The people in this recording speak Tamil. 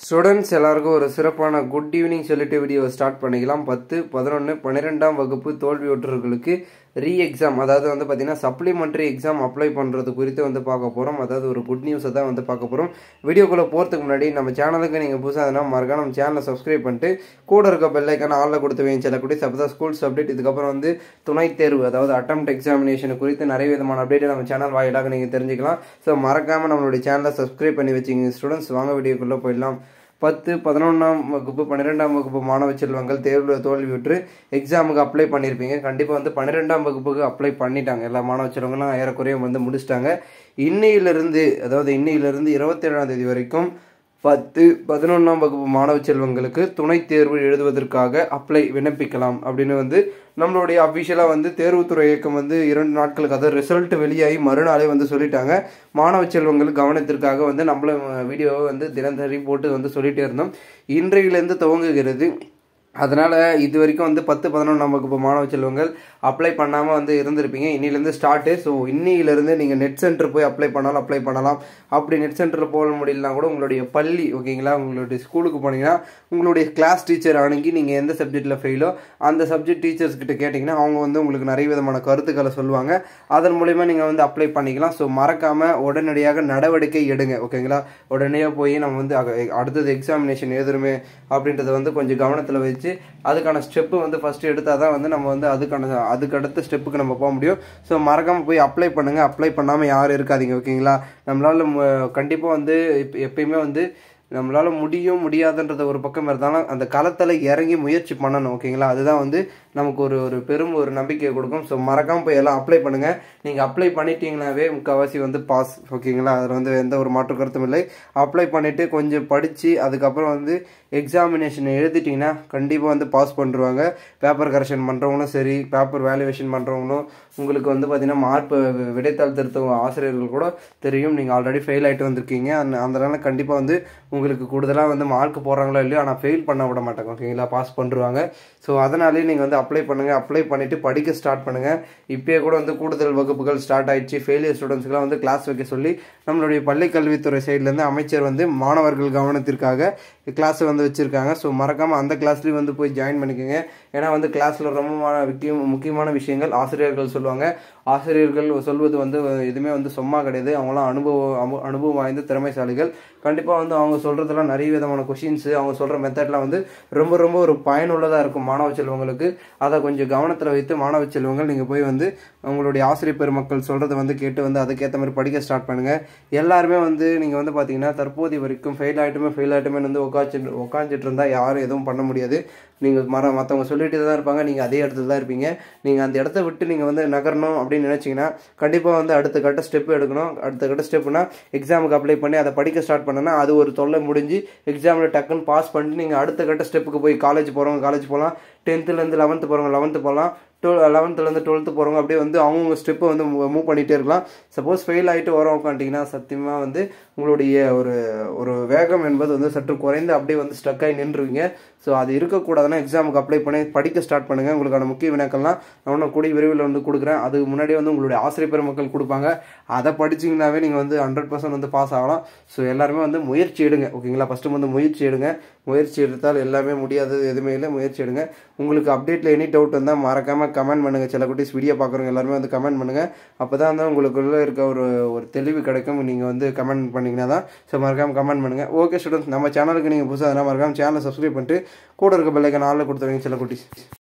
ஸ்டூடெண்ட்ஸ் எல்லாருக்கும் ஒரு சிறப்பான குட் ஈவினிங் சொல்லிட்டு வீடியோவை ஸ்டார்ட் பண்ணிக்கலாம் பத்து பதினொன்று பன்னிரெண்டாம் வகுப்பு தோல்வியுற்றவர்களுக்கு ரீ எக்ஸாம் அதாவது வந்து பார்த்தீங்கன்னா சப்ளிமெண்ட்ரி எக்ஸாம் அப்ளை பண்ணுறது குறித்து வந்து பார்க்க போகிறோம் அதாவது ஒரு குட் நியூஸை தான் வந்து பார்க்க போகிறோம் வீடியோக்குள்ளே போகிறதுக்கு முன்னாடி நம்ம சேனலுக்கு நீங்கள் புதுசாக எதனா மறக்காம நம்ம சேனலை சப்ஸ்கிரைப் பண்ணிட்டு கூட இருக்க பெல்லைக்கான ஆளில் கொடுத்து வைங்க செல்லக்கூடிய சப்தா ஸ்கூல்ஸ் அப்டேட் இதுக்கப்புறம் வந்து துணைத் தேர்வு அதாவது அட்டம் எக்ஸாமினேஷன் குறித்து நிறைய விதமான அப்டேட்டை நம்ம சேனல் வாயிலாக நீங்கள் தெரிஞ்சுக்கலாம் ஸோ மறக்காமல் நம்மளுடைய சேனலை சப்ஸ்கிரைப் பண்ணி வச்சுங்க ஸ்டூடெண்ட்ஸ் வாங்க வீடியோக்குள்ளே போயிடலாம் பத்து பதினொன்றாம் வகுப்பு பன்னிரெண்டாம் வகுப்பு மாணவ செல்வங்கள் தேர்வில் தோல்வியுற்று எக்ஸாமுக்கு அப்ளை பண்ணியிருப்பீங்க கண்டிப்பாக வந்து பன்னிரெண்டாம் வகுப்புக்கு அப்ளை பண்ணிட்டாங்க எல்லா மாணவ செல்வங்களும் ஏறக்குறைய வந்து முடிச்சிட்டாங்க இன்னையிலிருந்து அதாவது இன்னையிலிருந்து இருபத்தேழாம் தேதி வரைக்கும் பத்து பதினொன்றாம் வகுப்பு மாணவ செல்வங்களுக்கு துணைத் தேர்வு எழுதுவதற்காக அப்ளை விண்ணப்பிக்கலாம் அப்படின்னு வந்து நம்மளுடைய அஃபிஷியலாக வந்து தேர்வுத்துறை இயக்கம் வந்து இரண்டு நாட்களுக்கு அதாவது ரிசல்ட் வெளியாகி மறுநாளே வந்து சொல்லிட்டாங்க மாணவ செல்வங்கள் கவனத்திற்காக வந்து நம்மளும் வீடியோவை வந்து தினந்தரி போட்டு வந்து சொல்லிகிட்டே இருந்தோம் இன்றையிலேருந்து துவங்குகிறது அதனால் இது வரைக்கும் வந்து பத்து பதினொன்றாம் வகுப்பு மாணவ செல்வங்கள் அப்ளை பண்ணாமல் வந்து இருந்திருப்பீங்க இன்னிலேருந்து ஸ்டார்ட்டு ஸோ இன்னிலேருந்து நீங்கள் நெட் சென்டர் போய் அப்ளை பண்ணாலும் அப்ளை பண்ணலாம் அப்படி நெட் சென்டரில் போக முடியலனா கூட உங்களுடைய பள்ளி ஓகேங்களா உங்களுடைய ஸ்கூலுக்கு போனீங்கன்னா உங்களுடைய கிளாஸ் டீச்சர் அணுகி நீங்கள் எந்த சப்ஜெக்டில் ஃபெயிலோ அந்த சப்ஜெக்ட் டீச்சர்ஸ் கிட்ட கேட்டிங்கன்னா அவங்க வந்து உங்களுக்கு நிறைய விதமான கருத்துக்களை சொல்லுவாங்க அதன் மூலிமா நீங்கள் வந்து அப்ளை பண்ணிக்கலாம் ஸோ மறக்காமல் உடனடியாக நடவடிக்கை எடுங்க ஓகேங்களா உடனடியாக போய் நம்ம வந்து அடுத்தது எக்ஸாமினேஷன் எழுதுருமே அப்படின்றத வந்து கொஞ்சம் கவனத்தில் வச்சு வச்சு அதுக்கான ஸ்டெப்பு வந்து ஃபஸ்ட்டு எடுத்தால் தான் வந்து நம்ம வந்து அதுக்கான அதுக்கு அடுத்த ஸ்டெப்புக்கு நம்ம போக முடியும் ஸோ மறக்காமல் போய் அப்ளை பண்ணுங்கள் அப்ளை பண்ணாமல் யாரும் இருக்காதீங்க ஓகேங்களா நம்மளால் கண்டிப்பாக வந்து இப்போ எப்பயுமே வந்து நம்மளால் முடியும் முடியாதுன்றத ஒரு பக்கம் இருந்தாலும் அந்த களத்தில் இறங்கி முயற்சி பண்ணணும் ஓகேங்களா அதுதான் வந்து நமக்கு ஒரு ஒரு பெரும் ஒரு நம்பிக்கையை கொடுக்கும் ஸோ மறக்காமல் போய் எல்லாம் அப்ளை பண்ணுங்கள் நீங்கள் அப்ளை பண்ணிட்டீங்கனாவே முக்கால்வாசி வந்து பாஸ் ஓகேங்களா அதில் வந்து எந்த ஒரு மாற்று கருத்தும் இல்லை அப்ளை பண்ணிவிட்டு கொஞ்சம் படித்து அதுக்கப்புறம் வந்து எக்ஸாமினேஷன் எழுதிட்டிங்கன்னா கண்டிப்பாக வந்து பாஸ் பண்ணுருவாங்க பேப்பர் கரெக்ஷன் பண்ணுறவங்களும் சரி பேப்பர் வேல்யூவேஷன் பண்ணுறவங்களும் உங்களுக்கு வந்து பார்த்திங்கன்னா மார்க் விடைத்தாள் திருத்த ஆசிரியர்கள் கூட தெரியும் நீங்கள் ஆல்ரெடி ஃபெயில் ஆகிட்டு வந்திருக்கீங்க அந்த அதனால கண்டிப்பாக வந்து உங்களுக்கு கூடுதலாக வந்து மார்க் போடுறாங்களோ இல்லையோ ஆனால் ஃபெயில் பண்ண விட மாட்டாங்க ஓகேங்களா பாஸ் பண்ணுருவாங்க ஸோ அதனாலே நீங்கள் வந்து அப்ளை பண்ணுங்கள் அப்ளை பண்ணிவிட்டு படிக்க ஸ்டார்ட் பண்ணுங்கள் இப்போயே கூட வந்து கூடுதல் வகுப்புகள் ஸ்டார்ட் ஆயிடுச்சு ஃபெயிலியர் ஸ்டூடெண்ட்ஸ்க்குலாம் வந்து கிளாஸ் வைக்க சொல்லி நம்மளுடைய பள்ளி கல்வித்துறை சைட்லேருந்து அமைச்சர் வந்து மாணவர்கள் கவனத்திற்காக கிளாஸ் வந்து வச்சுருக்காங்க ஸோ மறக்காமல் அந்த கிளாஸ்லேயும் வந்து போய் ஜாயின் பண்ணிக்கோங்க ஏன்னா வந்து கிளாஸில் ரொம்ப முக்கியம் முக்கியமான விஷயங்கள் ஆசிரியர்கள் சொல்லுவாங்க ஆசிரியர்கள் சொல்வது வந்து எதுவுமே வந்து சும்மா கிடையாது அவங்களாம் அனுபவம் அனுபவம் வாய்ந்த திறமைசாலிகள் கண்டிப்பாக வந்து அவங்க சொல்கிறதுலாம் நிறைய விதமான கொஷின்ஸு அவங்க சொல்கிற மெத்தட்லாம் வந்து ரொம்ப ரொம்ப ஒரு பயனுள்ளதாக இருக்கும் மாணவ செல்வங்களுக்கு அதை கொஞ்சம் கவனத்தில் வைத்து மாணவ செல்வங்கள் நீங்கள் போய் வந்து உங்களுடைய ஆசிரியர் பெருமக்கள் சொல்கிறத வந்து கேட்டு வந்து அதுக்கேற்ற மாதிரி படிக்க ஸ்டார்ட் பண்ணுங்கள் எல்லாருமே வந்து நீங்கள் வந்து பார்த்தீங்கன்னா தற்போதைய வரைக்கும் ஃபெயில் ஆகிட்டுமே ஃபெயில் ஆகிட்டுமே வந்து உட்காந்து உட்காந்துட்டு இருந்தால் யாரும் எதுவும் பண்ண முடியாது நீங்கள் மர மற்றவங்க சொல்லிட்டு தான் இருப்பாங்க நீங்கள் அதே இடத்துல தான் இருப்பீங்க நீங்கள் அந்த இடத்த விட்டு நீங்கள் வந்து நகரணும் அப்படின்னு நினச்சிங்கன்னா கண்டிப்பாக வந்து அடுத்த கட்ட ஸ்டெப் எடுக்கணும் அடுத்த கட்ட ஸ்டெப்னா எக்ஸாமுக்கு அப்ளை பண்ணி அதை படிக்க ஸ்டார்ட் பண்ணனா அது ஒரு தொல்லை முடிஞ்சு எக்ஸாமில் டக்குன்னு பாஸ் பண்ணிட்டு நீங்கள் அடுத்த கட்ட ஸ்டெப்புக்கு போய் காலேஜ் போகிறவங்க காலேஜ் போகலாம் டென்த்துலேருந்து லெவன்த்து போகிறவங்க லெவன்த்து போகலாம் டுவெல் லெவன்த்துலேருந்து டுவெல்த்து போகிறவங்க அப்படியே வந்து அவங்கவுங்க ஸ்டெப்பை வந்து மூவ் பண்ணிகிட்டே இருக்கலாம் சப்போஸ் ஃபெயில் ஆகிட்டு வரோம் உட்காந்துட்டிங்கன்னா சத்தியமாக வந்து உங்களுடைய ஒரு ஒரு வேகம் என்பது வந்து சற்று குறைந்து அப்படியே வந்து ஸ்டக் ஆகி நின்றுவீங்க ஸோ அது இருக்கக்கூடாதுன்னா எக்ஸாமுக்கு அப்ளை பண்ணி படிக்க ஸ்டார்ட் பண்ணுங்கள் உங்களுக்கான முக்கிய வினாக்கள்லாம் நான் இன்னும் கூடிய விரைவில் வந்து கொடுக்குறேன் அதுக்கு முன்னாடியே வந்து உங்களுடைய ஆசிரியர் பெருமக்கள் கொடுப்பாங்க அதை படிச்சிங்கனாவே நீங்கள் வந்து ஹண்ட்ரட் பர்சன்ட் வந்து பாஸ் ஆகலாம் ஸோ எல்லாருமே வந்து முயற்சி எடுங்க ஓகேங்களா ஃபஸ்ட்டு வந்து முயற்சி எடுங்க முயற்சி எடுத்தால் எல்லாமே முடியாதது எதுவுமே இல்லை முயற்சி எடுங்க உங்களுக்கு அப்டேட்டில் எனி டவுட் வந்தால் மறக்காமல் கமெண்ட் பண்ணுங்கள் சில குட்டிஸ் வீடியோ பார்க்குறவங்க எல்லாருமே வந்து கமெண்ட் பண்ணுங்கள் அப்போ தான் வந்து உங்களுக்குள்ளே இருக்க ஒரு ஒரு தெளிவு கிடைக்கும் நீங்கள் வந்து கமெண்ட் பண்ணிங்கன்னா தான் ஸோ மறக்காமல் கமெண்ட் பண்ணுங்கள் ஓகே ஸ்டூடெண்ட்ஸ் நம்ம சேனலுக்கு நீங்கள் புதுசாக மறக்காமல் சேனலை சப்ஸ்கிரைப் பண்ணிட்டு கூட இருக்க பெல்லைக்கான ஆளில் கொடுத்துருவீங்க சில குட்டிஸ்